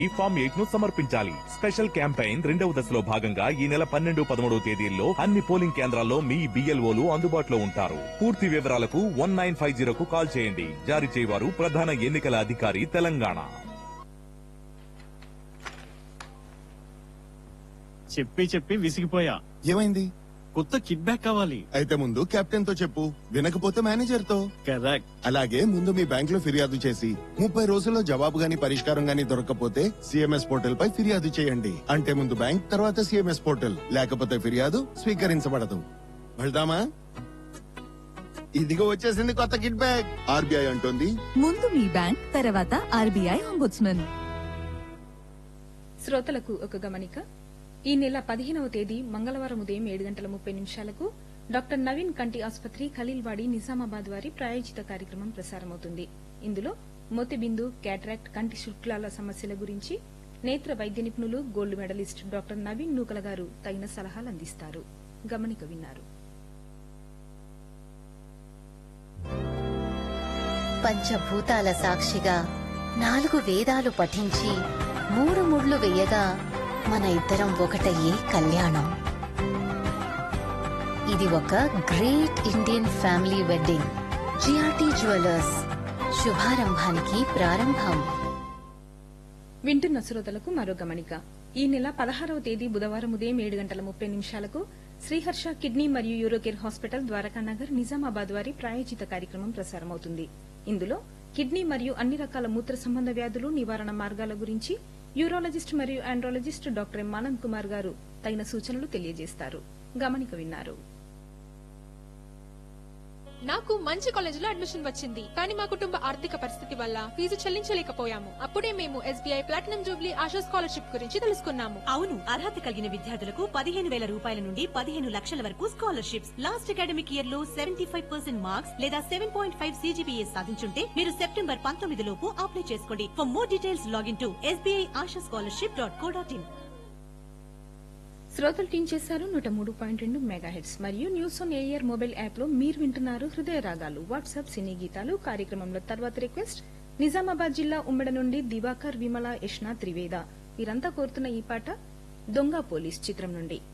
ఈ form eight ను సమర్పించాలి స్పెషల్ క్యాంపెయిన్ రెండవ దశలో భాగంగా ఈ నెల పన్నెండు పదమూడవ తేదీల్లో అన్ని పోలింగ్ కేంద్రాల్లో మీ బిఎల్ఓలు అందుబాటులో ఉంటారు పూర్తి వివరాలకు వన్ నైన్ ఫైవ్ జీరోకు కాల్ చేయండి జారీ చేయవారు ప్రధాన ఎన్నికల అధికారి తెలంగాణ చెప్పి చెప్పి విసిగిపోయా ఏమైంది కొత్త కిడ్ బ్యాక్ కావాలి అయితే ముందు కెప్టెన్ తో చెప్పు వినకపోతే మేనేజర్ తో కరెక్ట్ అలాగే ముందు మీ బ్యాంక్ లో ఫిర్యాదు చేసి ముప్పై రోజుల్లో జవాబు గాని పరిష్కారం గాని దొరకకపోతే సిఎంఎస్ పోర్టల్ పై ఫిర్యాదు చేయండి అంటే ముందు బ్యాంక్ తర్వాత సిఎంఎస్ పోర్టల్ లేకపోతే ఫిర్యాదు స్వీకరించబడదు వెళ్దామా ఇదిగో వచ్చేసింది కొత్త కిట్ బ్యాగ్ ఆర్బీఐ అంటుంది ముందు మీ బ్యాంక్ తర్వాత ఆర్బీఐ అంబుడ్స్మన్ శ్రోతలకు ఒక గమనిక ఈ నెల పదిహేనవ తేదీ మంగళవారం ఉదయం ఏడు గంటల ముప్పై నిమిషాలకు డాక్టర్ నవీన్ కంటి ఆసుపత్రి ఖలీల్వాడి నిజామాబాద్ వారి ప్రాయోజిత కార్యక్రమం ప్రసారమవుతుంది ఇందులో మోతిబిందు క్యాట్రాక్ట్ కంటి శుక్లాల సమస్యల గురించి నేత్ర వైద్య నిపుణులు gold medallist doctor Naveen Nookala గారు తగిన సలహాలు అందిస్తారు గమనిక విన్నారు పంచభూతాల సాక్షిగా నాలుగు వేదాలు పఠించి మూడు ముళ్ళు వేయగా మన ఇద్దరం ఒకటయ్యే కళ్యాణం ఇది ఒక great Indian family wedding GRT jewellers శుభారంభానికి ప్రారంభం వింటున్న శ్రోతలకు మరో గమనిక ఈ నెల పదహారవ తేదీ బుధవారం ఉదయం ఏడు గంటల ముప్పై నిమిషాలకు శ్రీహర్ష కిడ్నీ మరియు యూరోకేర్ హాస్పిటల్ ద్వారకానగర్ నిజామాబాద్ వారి ప్రాయోజిత కార్యక్రమం ప్రసారమవుతుంది ఇందులో కిడ్నీ మరియు అన్ని రకాల మూత్ర సంబంధ వ్యాధులు నివారణ మార్గాల గురించి యూరాలజిస్ట్ మరియు andrologist doctor M Anand Kumar గారు తగిన సూచనలు తెలియజేస్తారు గమనిక విన్నారు నాకు మంచి కాలేజీలో అడ్మిషన్ వచ్చింది కానీ మా కుటుంబ ఆర్థిక పరిస్థితి వల్ల ఫీజు చెల్లించలేకపోయాము అప్పుడే మేము SBI platinum jubilee Asha scholarship గురించి తెలుసుకున్నాము అవును అర్హత కలిగిన విద్యార్థులకు పదిహేను వేల రూపాయల నుండి పదిహేను లక్షల వరకు స్కాలర్షిప్స్ లాస్ట్ అకాడమిక్ ఇయర్ లో సెవెంటీ ఫైవ్ పర్సెంట్ మార్క్స్ లేదా సెవెన్ పాయింట్ ఫైవ్ సీజీపీఏ సాధించుంటే మీరు సెప్టెంబర్ పంతొమ్మిది లోపు అప్లై చేసుకోండి for more details login to SBI Asha scholarship dot co dot in శ్రోతలు టీం చేశారు నూట మూడు పాయింట్ రెండు మెగాహెడ్స్ మరియు news on air mobile app లో మీరు వింటున్నారు హృదయ రాగాలు వాట్సాప్ సినీ గీతాలు కార్యక్రమంలో తర్వాత రిక్వెస్ట్ నిజామాబాద్ జిల్లా ఉమ్మడి నుండి దివాకర్ విమల యష్నా త్రివేద వీరంతా కోరుతున్న ఈ పాట దొంగ పోలీస్ చిత్రం నుండి